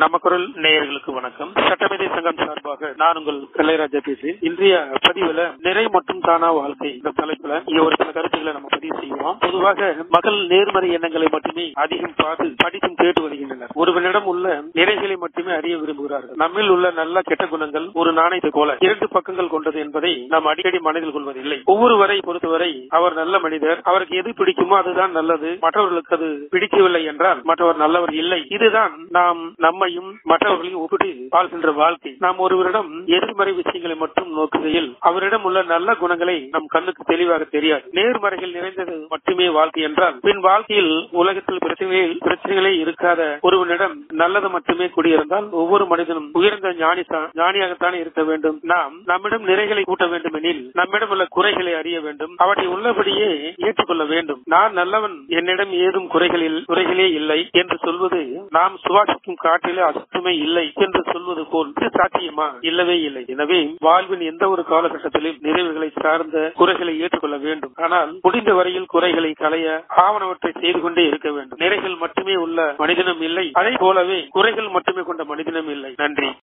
நம்ம குரல் நேயர்களுக்கு வணக்கம் சட்டமேதை சங்கம் சார்பாக நான் உங்கள் கலைராஜா பேசுகிறேன் இன்றைய பதிவுல நிறை மற்றும் தானா வாழ்க்கை இந்த தலைப்புல இங்க ஒரு சில கருத்துக்களை நம்ம பதிவு செய்வோம் பொதுவாக மக்கள் நேர்மறை எண்ணங்களை மட்டுமே அதிகம் பார்த்து படித்தும் கேட்டு வருகின்றனர் ஒருவனிடம் உள்ள நிறைகளை மட்டுமே அறிய விரும்புகிறார்கள் நம்மில் உள்ள நல்ல கெட்ட குணங்கள் ஒரு நாணயத்தை போல இரண்டு பக்கங்கள் கொண்டது என்பதை நாம் அடிக்கடி மனதில் கொள்வதில்லை ஒவ்வொருவரை பொறுத்தவரை அவர் நல்ல மனிதர் அவருக்கு எது பிடிக்குமோ அதுதான் நல்லது மற்றவர்களுக்கு அது பிடிக்கவில்லை என்றால் மற்றவர் நல்லவர் இல்லை இதுதான் நாம் நம்மையும் மற்றவர்களையும் ஒப்பிட்டு வாழ்கின்ற வாழ்க்கை நாம் ஒருவரிடம் எதிர்மறை விஷயங்களை மட்டும் நோக்குகையில் அவரிடம் உள்ள நல்ல குணங்களை நம் கண்ணுக்கு தெளிவாக தெரியாது நேர்மறைகள் நிறைந்தது மட்டுமே வாழ்க்கை என்றால் பின் வாழ்க்கையில் உலகத்தில் பிரச்சனைகள் பிரச்சனைகளே இருக்காத ஒருவனிடம் நல்லது மட்டுமே குடியிருந்தால் ஒவ்வொரு மனிதனும் உயர்ந்த ஞானி ஞானியாகத்தான் இருக்க வேண்டும் நாம் நம்மிடம் நிறைகளை கூட்ட வேண்டும் எனில் நம்மிடம் உள்ள குறைகளை அறிய வேண்டும் அவற்றை உள்ளபடியே ஏற்றுக்கொள்ள வேண்டும் நான் நல்லவன் என்னிடம் ஏதும் குறைகளில் குறைகளே இல்லை என்று சொல்வது நாம் சுவாசிக்கும் காற்றிலே அசுத்தமே இல்லை என்று சொல்வது போல் இது சாத்தியமா இல்லவே இல்லை எனவே வாழ்வின் எந்த ஒரு காலகட்டத்திலும் நிறைவுகளை சார்ந்த குறைகளை ஏற்றுக்கொள்ள வேண்டும் ஆனால் முடிந்த வரையில் குறைகளை களைய ஆவணவற்றை செய்து கொண்டே இருக்க வேண்டும் நிறைகள் மட்டுமே உள்ள மனிதனும் இல்லை அதே போலவே குறைகள் மட்டுமே கொண்ட மனிதனும் இல்லை நன்றி